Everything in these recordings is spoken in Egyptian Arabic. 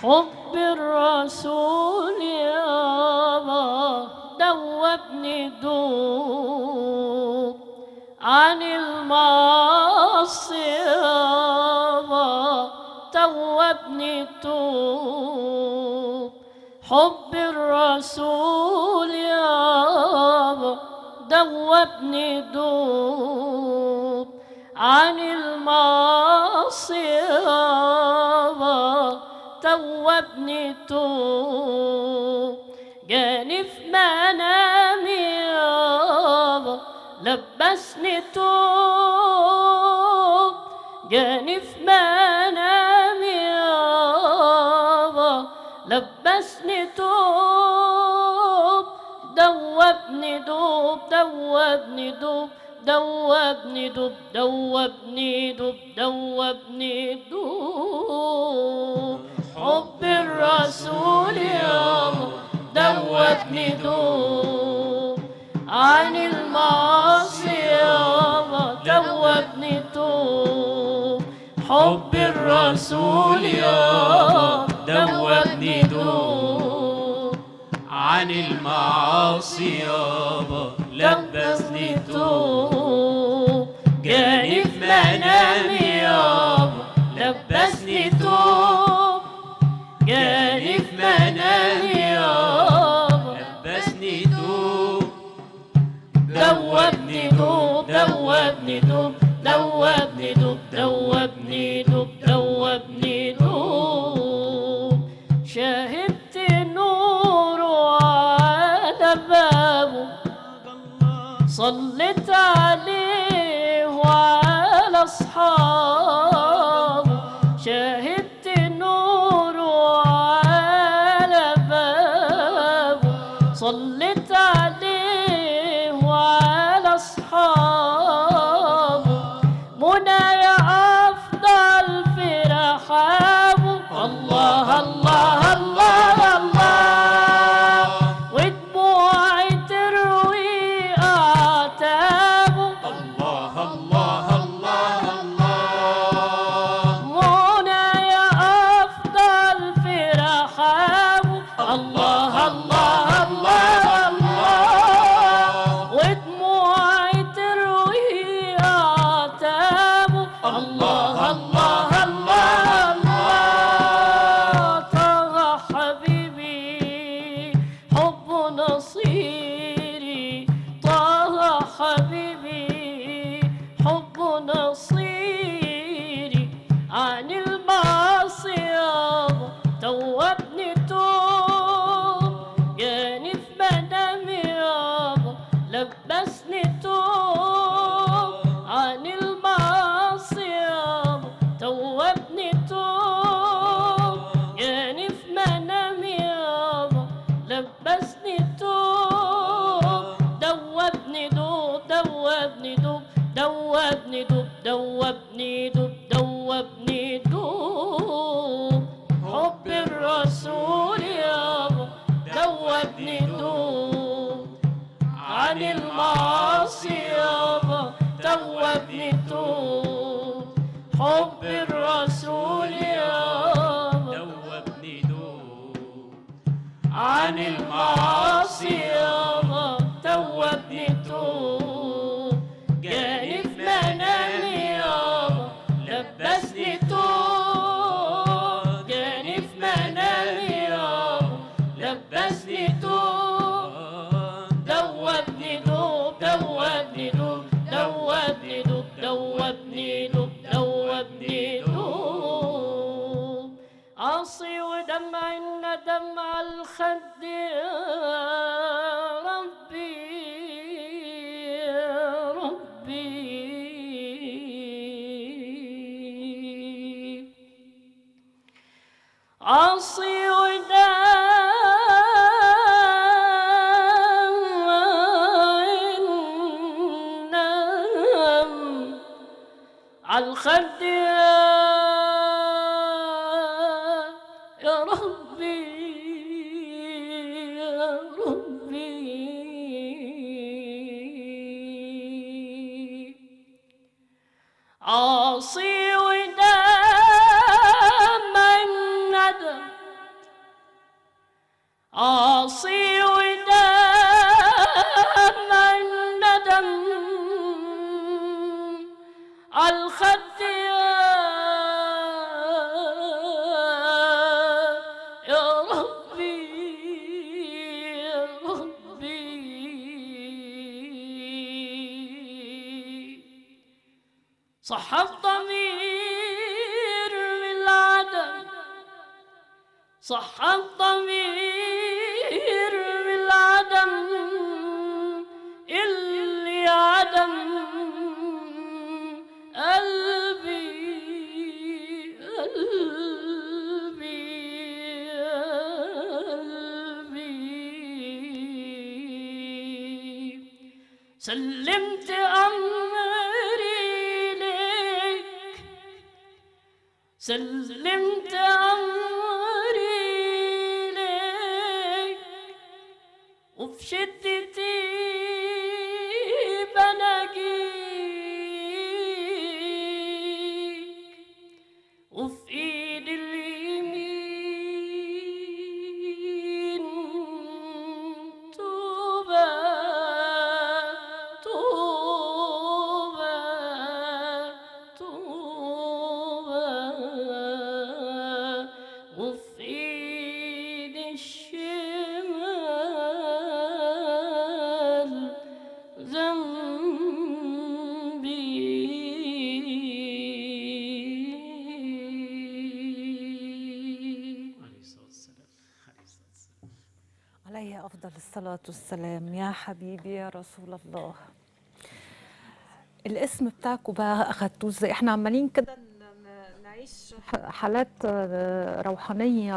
حب الرسول يابا دوبني دوب عن المعاصي يابا توبني توب حب الرسول يابا دوبني دوب عن المعاصي يابا توبني توب جاني في منامي يابا لبسني توب جاني في منامي يابا لبسني توب دوبني دوب دوبني دوب دوبني دوب دوبني دوب دوبني دوب حب الرسول يابا دوبني دوب عن المعاصي يابا دوبني توب حب الرسول يابا دوبني دوب عن المعاصي يابا لبسني توب توب جاني في منامي يابا لبسني توب جاني في منامي يابا لبسني توب دوبني دوب دوبني دوب دوبني دوب دوبني دوب دوبني دوب شاهدت نور على بابه صليت عليه وعلى اصحابه شاهدت نور على بابه صليت عليه وعلى اصحابه منى يا افضل في رحابه الله الله الله الله ودموعي تروي اعتابه الله الله الله الله منى يا افضل في رحابه الله الله الله الله ودموعي تروي اعتابه الله الله الله الله طه حبيبي حب نصيري طه حبيبي حب نصيري عن المعاصي يابا توبني توب جاني في منامي يابا لبسني توب عن المعاصي يابا توبني توب جاني في منامي يابا لبسني توب دوبني دوب دوبني دوب دوبني دوب دوبني دوب دوبني دوب حب الرسول يابا دوبني دوب عن المعاصي يابا توبني توب حب الرسول يابا دوبني دوب عن المعاصي يابا توبني توب جاني في منامي يابا لبسني توب جاني في منامي يابا لبسني توب دوبني دوب دوبني دوب دوبني دوب دوبني دوب دوبني دوب عصي ودمع الندم على الخد يا ربي يا ربي عصي ودم على الخد يا يا ربي يا ربي عاصي ودم الندم عاصي ودام الندم عالخد يا يا ربي يا ربي صح الضمير من العدم صح الضمير من العدم اللي عدم قلبي قلبي قلبي سلمت أمري لك سلمت أمري لك وفي شدتي بلاقيك وفي ايد اليمين توبة توبة توبة وفي ايد الشمال ذنبي عليه الصلاة والسلام عليه الصلاة والسلام عليه أفضل الصلاة والسلام يا حبيبي يا رسول الله الاسم بتاعكم بقى أخدتوه ازاي احنا عمالين كده ن- ن- نعيش ح- حالات آه، روحانية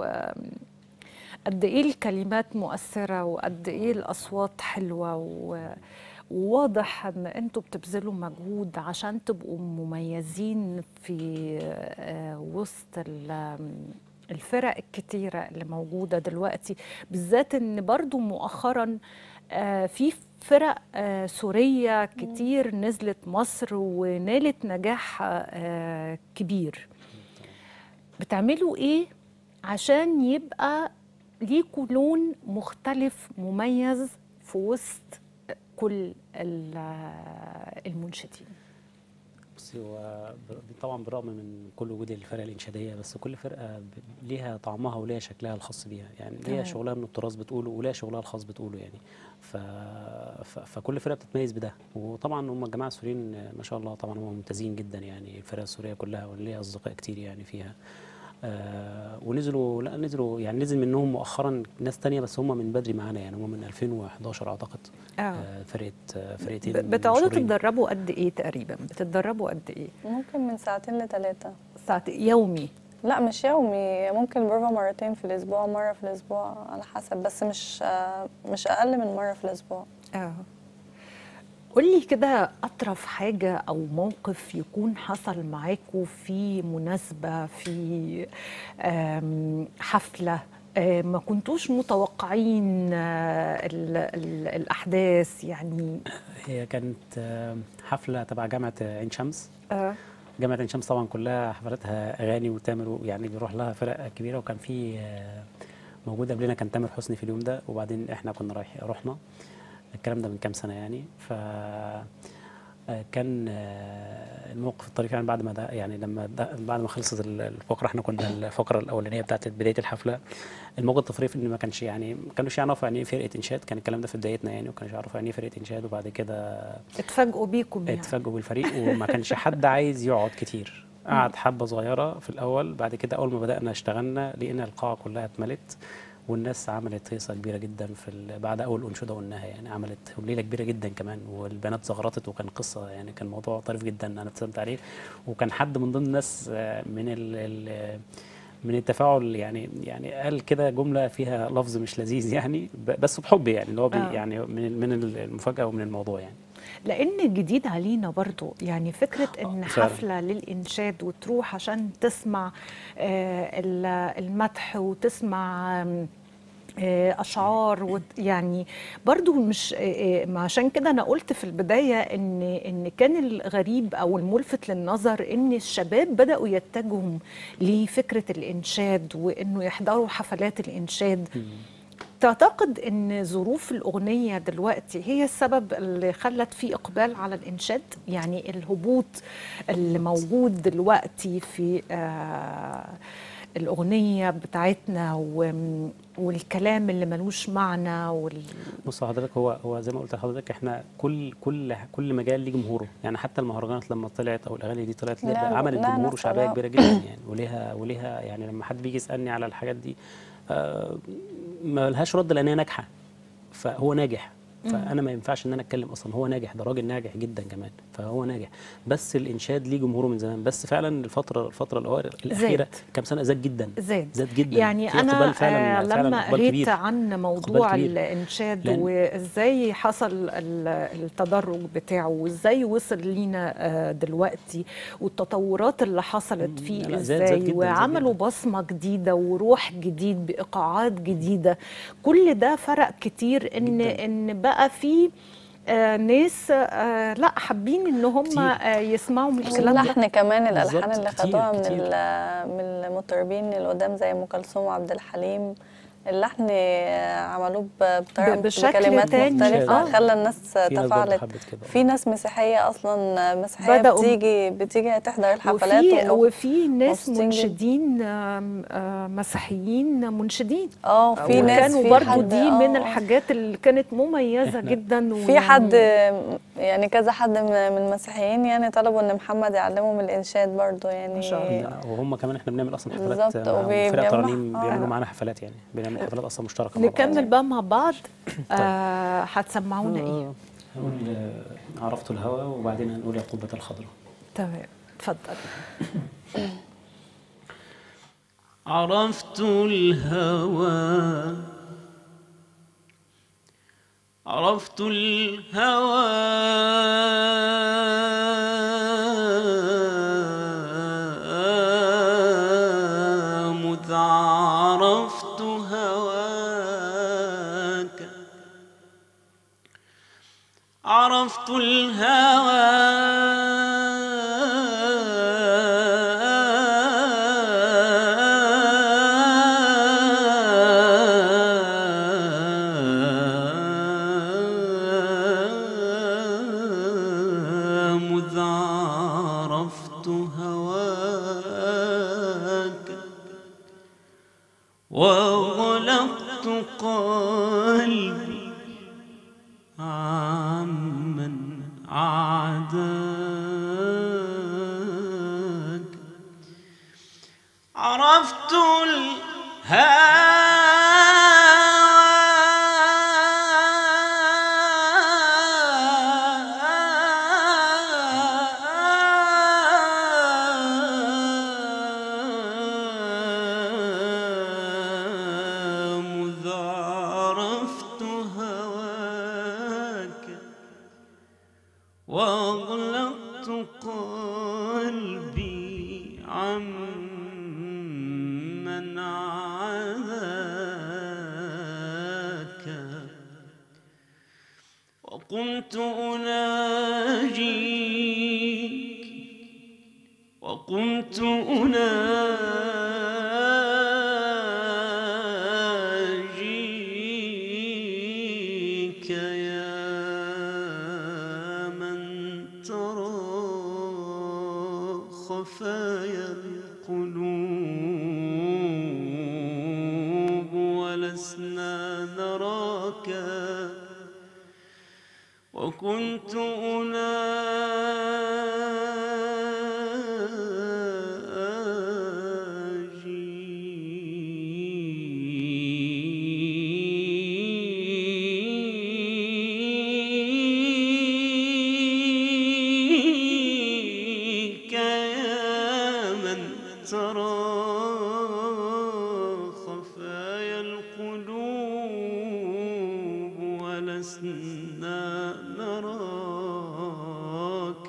وقد ايه الكلمات مؤثرة وقد ايه الأصوات حلوة و- وواضح ان انتوا بتبذلوا مجهود عشان تبقوا مميزين في آه، وسط ال- الفرق الكتيرة اللي موجودة دلوقتي بالذات ان برضو مؤخرا آه، في فرق آه، سورية كتير نزلت مصر ونالت نجاح آه، كبير بتعملوا ايه عشان يبقى ليكوا لون مختلف مميز في وسط كل ال- المنشدين بصي هو ب- طبعا بالرغم من كل وجود الفرق الانشاديه بس كل فرقه ب- ليها طعمها وليها شكلها الخاص بيها يعني ليها تمام. شغلها من التراث بتقوله وليها شغلها الخاص بتقوله يعني ف... ف... فكل فرقه بتتميز بده وطبعا هم الجماعه السوريين آه، ما شاء الله طبعا هم ممتازين جدا يعني الفرق السوريه كلها وليها اصدقاء كتير يعني فيها آه ونزلوا لا نزلوا يعني نزل منهم مؤخرا ناس تانية بس هم من بدري معانا يعني هم من 2011 اعتقد اه آه فرقه آه فرقتين ب- بتقعدوا مشهورين. تتدربوا قد ايه تقريبا بتتدربوا قد ايه ممكن من ساعتين لثلاثة ساعة يومي لا مش يومي ممكن البروفا مرتين في الأسبوع مرة في الأسبوع على حسب بس مش آه، مش أقل من مرة في الأسبوع اه قولي كده أطرف حاجة أو موقف يكون حصل معاكوا في مناسبة في آم، حفلة آه، ما كنتوش متوقعين آه، ال- ال- الأحداث يعني هي كانت آه، حفلة تبع جامعة عين شمس آه. جامعة عين شمس طبعا كلها حفلاتها أغاني وتامر يعني بيروح لها فرق كبيرة وكان في آه، موجود قبلنا كان تامر حسني في اليوم ده وبعدين احنا كنا رايح رحنا الكلام ده من كام سنة يعني ف آه، كان آه، الموقف الطريف يعني بعد ما ده يعني لما ده بعد ما خلصت ال- الفقره احنا كنا الفقره الاولانيه بتاعت بدايه الحفله الموقف الطريف ان ما كانش يعني ما كانوش يعرفوا يعني ايه فرقه انشاد كان الكلام ده في بدايتنا يعني وما كانوش يعرفوا يعني ايه فرقه انشاد وبعد كده اتفاجئوا بيكم يعني اتفاجئوا بالفريق وما كانش حد عايز يقعد كتير قعد حبه صغيره في الاول بعد كده اول ما بدانا اشتغلنا لقينا القاعه كلها اتملت والناس عملت هيصه كبيره جدا في ال- بعد اول انشوده قلناها يعني عملت ليله كبيره جدا كمان والبنات زغرطت وكان قصه يعني كان موضوع طريف جدا انا ابتسمت عليه وكان حد من ضمن الناس آه، من ال ال من التفاعل يعني يعني قال كده جمله فيها لفظ مش لذيذ يعني ب- بس بحب يعني اللي هو بي آه. يعني من من المفاجاه ومن الموضوع يعني لان جديد علينا برضو يعني فكره ان فعلا. حفله للانشاد وتروح عشان تسمع آه، ال- المدح وتسمع آم، آه، اشعار وت- يعني برضو مش آه، آه، ما عشان كده انا قلت في البدايه ان ان كان الغريب او الملفت للنظر ان الشباب بداوا يتجهوا لفكره الانشاد وانه يحضروا حفلات الانشاد تعتقد ان ظروف الاغنيه دلوقتي هي السبب اللي خلت في اقبال على الانشاد يعني الهبوط اللي موجود دلوقتي في آه الاغنيه بتاعتنا و- والكلام اللي ملوش معنى وال... بص حضرتك هو هو زي ما قلت لحضرتك احنا كل كل كل مجال ليه جمهوره يعني حتى المهرجانات لما طلعت او الاغاني دي طلعت لا، ليه عملت لا جمهور نفس وشعبيه الرأي. كبيره جدا يعني وليها وليها يعني لما حد بيجي يسالني على الحاجات دي آه ما لهاش رد لان هي ناجحه فهو ناجح فانا ما ينفعش ان انا اتكلم اصلا هو ناجح ده راجل ناجح جدا كمان فهو ناجح بس الانشاد ليه جمهوره من زمان بس فعلا الفتره الفتره الأوائل الاخيره زاد. كام سنه زاد جدا زاد زاد جدا يعني في انا إقبال فعلا آه فعلا لما إقبال قريت كبير. عن موضوع كبير. الانشاد لأن- وازاي حصل ال- التدرج بتاعه وازاي وصل لينا آه دلوقتي والتطورات اللي حصلت فيه لا، لا، زاد- زاد ازاي جداً، زاد وعملوا جداً. بصمه جديده وروح جديد بايقاعات جديده كل ده فرق كتير ان جداً. ان بقى في آه ناس آه لا حابين ان هم كتير. آه يسمعوا من الكلام ده واللحن كمان الالحان بالظبط، اللي كتير، خدوها من كتير. ال- من المطربين القدام زي ام كلثوم وعبد الحليم اللحن آه، عملوه ب- بطريقه ب- بشكل بكلمات تاني. مختلفه آه. خلى الناس في ناس برضه تفاعلت حبت كده في ناس مسيحيه اصلا مسيحيه بدأوا- بتيجي بتيجي تحضر الحفلات وفي وم- وفي ناس مبسوطين جداً. منشدين آم، آه، مسيحيين منشدين اه في ناس كانوا في برضو حد- دي آه، من آه. الحاجات اللي كانت مميزه إحنا- جدا في حد يعني كذا حد من من المسيحيين يعني طلبوا ان محمد يعلمهم الانشاد برضو يعني ما شاء الله. لا، وهم كمان احنا بنعمل اصلا حفلات بالظبط، مع وبي- فرق بيجمع- ترانيم آه. بيعملوا معانا حفلات يعني بنعمل حفلات اصلا مشتركه مع بعض. نكمل بقى مع بعض آه، هتسمعونا ايه هنقول آه، عرفت الهوى وبعدين هنقول يا قبة الخضراء تمام اتفضل عرفت الهوى عرفت الهوى مذ عرفت هواك عرفت الهوى مذ عرفت هواك وغلقت قلبي عمن عاداك عرفت الهوى مذ عرفت هواك وأغلقت قلبي عمن عاداك وقمت أناجيك وقمت أناجيك يا من ترى خفايا القلوب ولسنا نراك وكنت أناجيك يا من ترى خفايا القلوب ولسنا نراك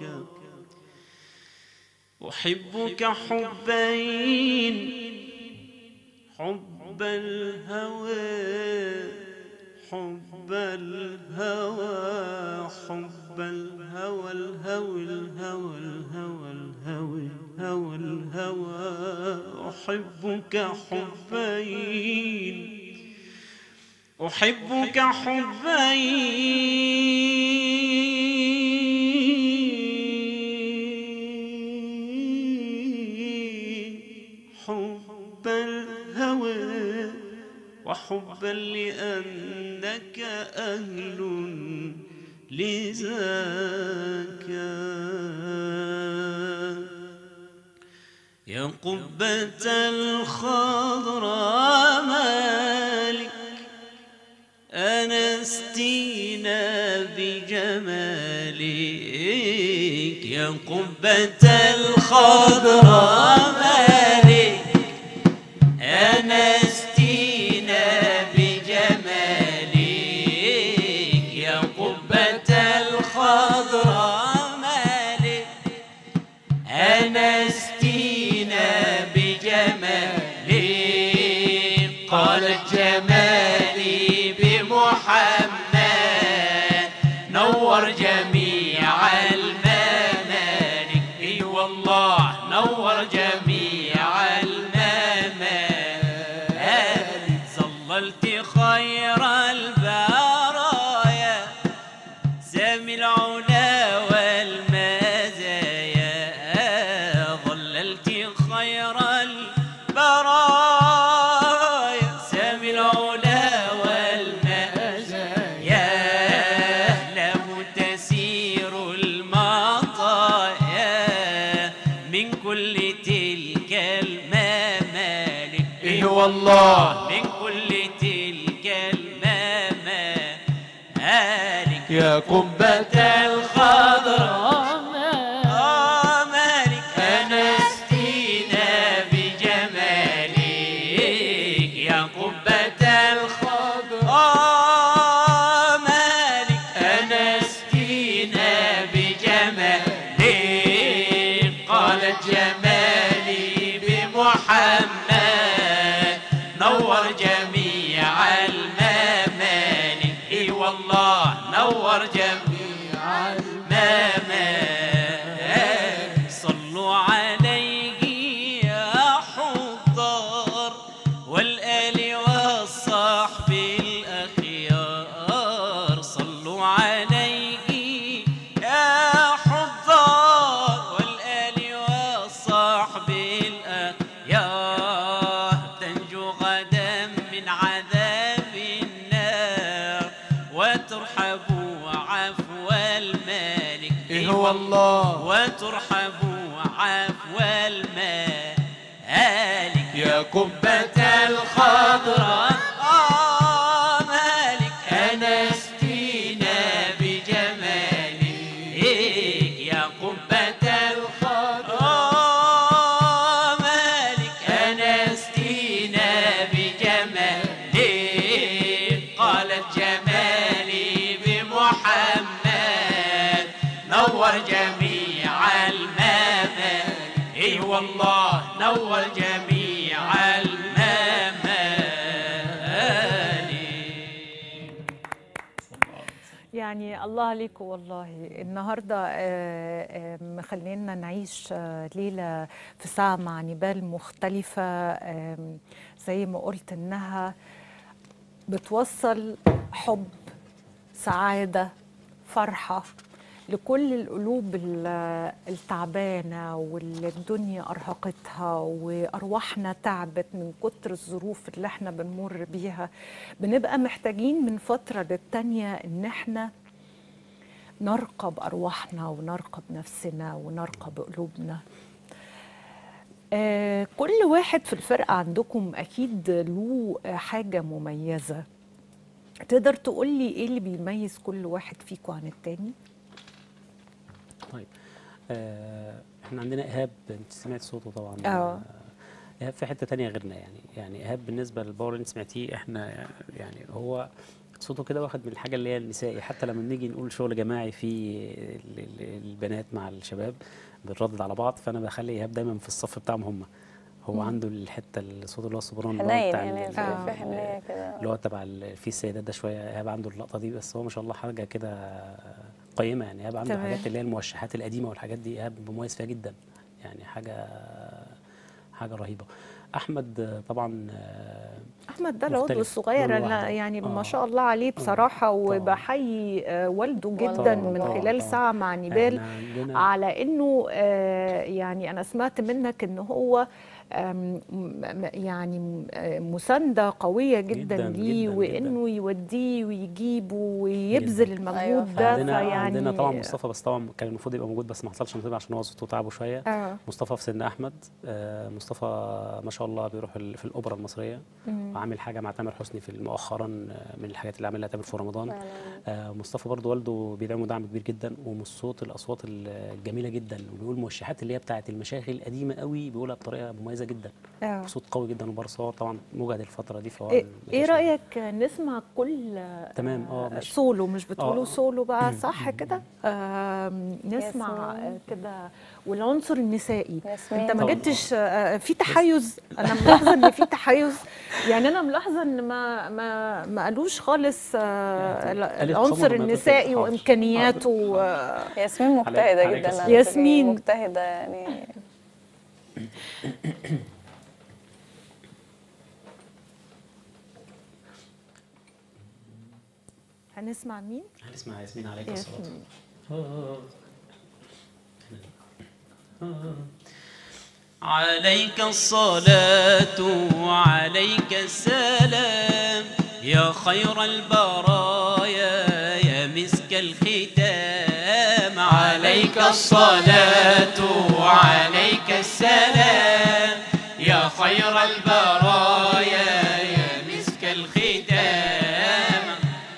أحبك حبين حب الهوى حب الهوى حب الهوى الهوى الهوى الهوى الهوى الهوى الهوى أحبك حبين أحبك حبي حب الهوى وحبا لأنك أهل لذاك يا قبة الخضراء مالك أنستينا بجمالك يا قبة الخضراء مالك أنستينا بجمالك يا قبة الخضراء مالك أنستينا بجمالي قالت جمالي بمحمد نور جميع الممالك اي والله نور جميع الممالك ظللت خير البرايا سامي العلا والمزايا ظللت خير البرايا سامي العلا والمزايا له تسير المطايا من كل تلك الممالك ايه والله من كل تلك الممالك يا قبة الخضراء آه مالك أنستينا بجمالك يا قبة الخضراء آه مالك أنستينا بجمالك قالت جمالي بمحمد نور جميع الممالك اي والله نور جميع الممالك صلوا عليه يا حضار والآل والصحب الأخيار صلوا عليه يا حضار والآل والصحب الأخيار تنجو غدا من عذاب النار وترحبوا عفو المالك إيه هو الله وترحبوا عفو المالك يا قبة الخضراء آه مالك أنستينا بجمالك يا قبة الخضراء آه مالك أنستينا بجمالك قالت جمالي بمحمد نور جميع الممالك اي والله نور جميع الممالك يعني الله عليكم والله النهارده آه، آه، مخلينا نعيش آه، ليله في ساعه مع نبال مختلفه آم، زي ما قلت انها بتوصل حب سعاده فرحه لكل القلوب ال- التعبانه واللي الدنيا ارهقتها وارواحنا تعبت من كتر الظروف اللي احنا بنمر بيها بنبقى محتاجين من فتره للتانيه ان احنا نرقب ارواحنا ونرقب نفسنا ونرقب قلوبنا آه، كل واحد في الفرقه عندكم اكيد له آه، حاجه مميزه تقدر تقول لي ايه اللي بيميز كل واحد فيكم عن التاني طيب آه احنا عندنا ايهاب انت سمعت صوته طبعا اه. ايهاب في حته تانية غيرنا يعني يعني ايهاب بالنسبه للباور اللي انت سمعتيه احنا يعني هو صوته كده واخد من الحاجه اللي هي النسائي حتى لما بنيجي نقول شغل جماعي في ال- ال- البنات مع الشباب بنردد على بعض فانا بخلي ايهاب دايما في الصف بتاعهم هم هو عنده الحته الصوت اللي هو السوبرانو اللي هو حنين بتاع يعني ال- في آه. في حنيه كده اللي هو تبع ال- في السيدات ده شويه ايهاب عنده اللقطه دي بس هو ما شاء الله حاجه كده قيمه يعني ايهاب عنده تمام. حاجات اللي هي الموشحات القديمه والحاجات دي ايهاب مميز فيها جدا يعني حاجه حاجه رهيبه احمد آه، طبعا آه، احمد ده العضو مختلف، الصغير كل انا واحدة. يعني ما آه. شاء الله عليه بصراحه وبحيي آه، والده جدا طبعاً، من طبعاً، خلال طبعاً. ساعه مع نيبال احنا عندنا على انه آه، يعني انا سمعت منك ان هو آم، م- يعني م- آه، مسانده قويه جدا, جداً، ليه جداً، وانه يوديه ويجيبه ويبذل أيوة المجهود ده عندنا فيعني عندنا طبعا مصطفى بس طبعا كان المفروض يبقى موجود بس ما حصلش نصيب عشان هو صوته تعبه شويه اه مصطفى في سن احمد آه، مصطفى ما شاء الله بيروح ال- في الاوبرا المصريه وعامل حاجه مع تامر حسني في مؤخرا آه، من الحاجات اللي عملها تامر في رمضان فعلاً. آه، مصطفى برضو والده بيدعمه دعم كبير جدا ومن الصوت الاصوات الجميله جدا وبيقول موشحات اللي هي بتاعه المشاغل القديمه قوي بيقولها بطريقه مميزه جدا آه. صوت قوي جدا وبرص هو طبعا مجهد الفتره دي فهو ايه ما إيه فيش- رايك نسمع كل تمام، آه، ماشي. سولو مش بتقولوا آه. سولو بقى صح كده آم، نسمع ياسمين. آه، كده والعنصر النسائي ياسمين. انت ما طبعاً. جبتش آه، في تحيز انا ملاحظه ان في تحيز يعني انا ملاحظه ان ما ما ما قالوش خالص آه، ال- قالت العنصر خبر ما النسائي تفرق. حاضر. وامكانياته آه، ياسمين مجتهدة عليك جدا السلام. على فكرة، ياسمين. مجتهدة يعني هنسمع مين؟ هنسمع ياسمين عليك الصلاه ياسمين عليك الصلاة وعليك السلام يا خير البرايا يا مسك الختام عليك الصلاة وعليك السلام يا خير البرايا يا مسك الختام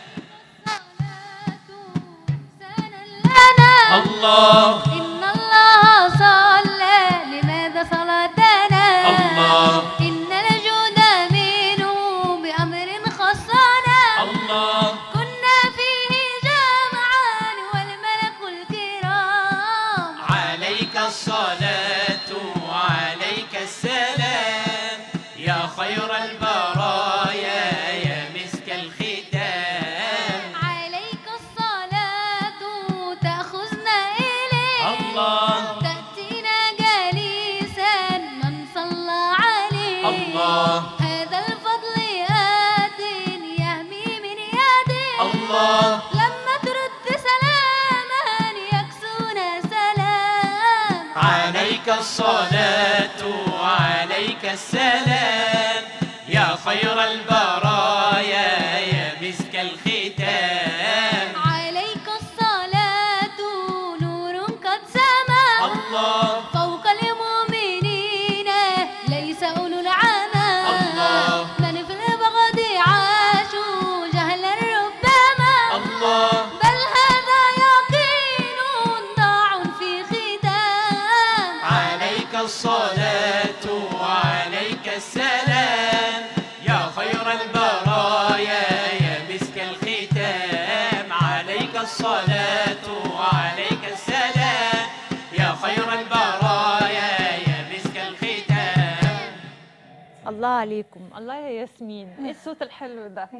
الله إن الله صلى لماذا صلاتنا الله. إن الجود منه بأمر خصنا الله كنا فيه جمعا والملك الكرام عليك الصلاة وعليك السلام يا خير البرايا يا مسك الختام عليك الصلاة تأخذنا إليه الله تأتينا جالسا من صلى عليه الله. هذا الفضل آت يهمي من يده الله. لما ترد سلاما يكسونا سلام عليك الصلاة وعليك السلام يا خير البرايا يا مسك الختام عليك الصلاة نور قد سما الله فوق المؤمنين ليس أولو العمى الله. من في البغض عاشوا جهلا ربما الله بل هذا يقين ضاع في ختام عليك الصلاة وعليك السلام يا خير البرايا يا مسك الختام عليك الصلاة وعليك السلام يا خير البرايا يا مسك الختام الله عليكم الله يا ياسمين ايه الصوت الحلو ده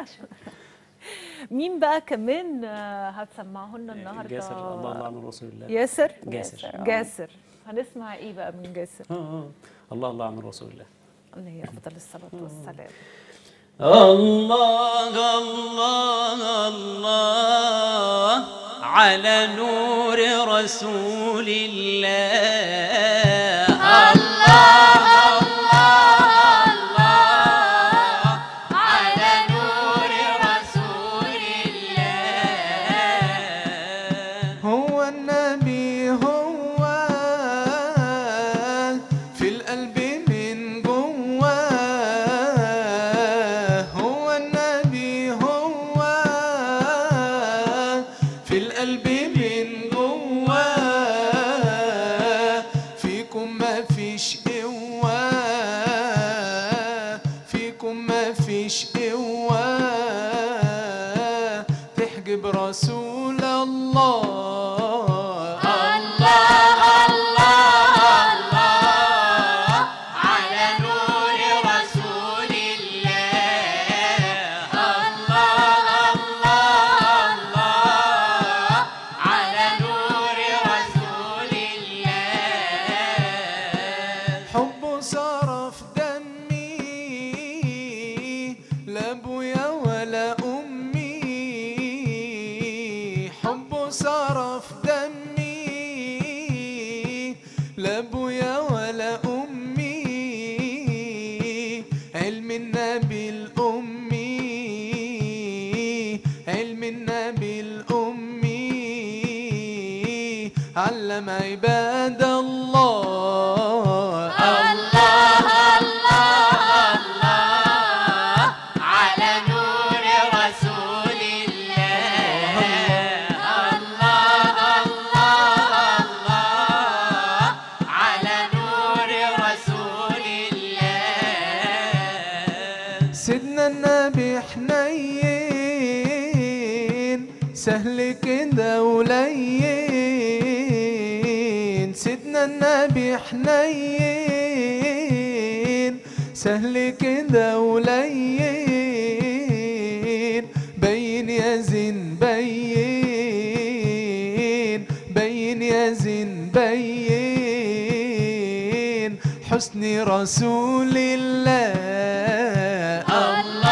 مين بقى كمان آه، هتسمعه لنا النهارده جاسر الله الله عن رسول الله ياسر جاسر جاسر هنسمع ايه بقى من جاسر آه، آه. الله الله عن رسول الله عليه افضل الصلاه والسلام الله الله الله على نور رسول الله الله الله الله على نور رسول الله هو النبي هو في القلب من جواه هو النبي هو في القلب من جواه فيكم ما فيش قوة فيكم ما فيش قوة تحجب رسول الله الله الله الله على نور رسول الله الله الله الله على نور رسول الله حبه صرف علم النبي الأمي علم النبي الأمي علم عباد الله الله الله الله على نور رسول الله الله الله الله على نور رسول الله سيدنا النبي حنين سهل كده ولين سيدنا النبي حنين سهل كده ولين بين يا زين بين بين يا زين بين حسن رسول الله الله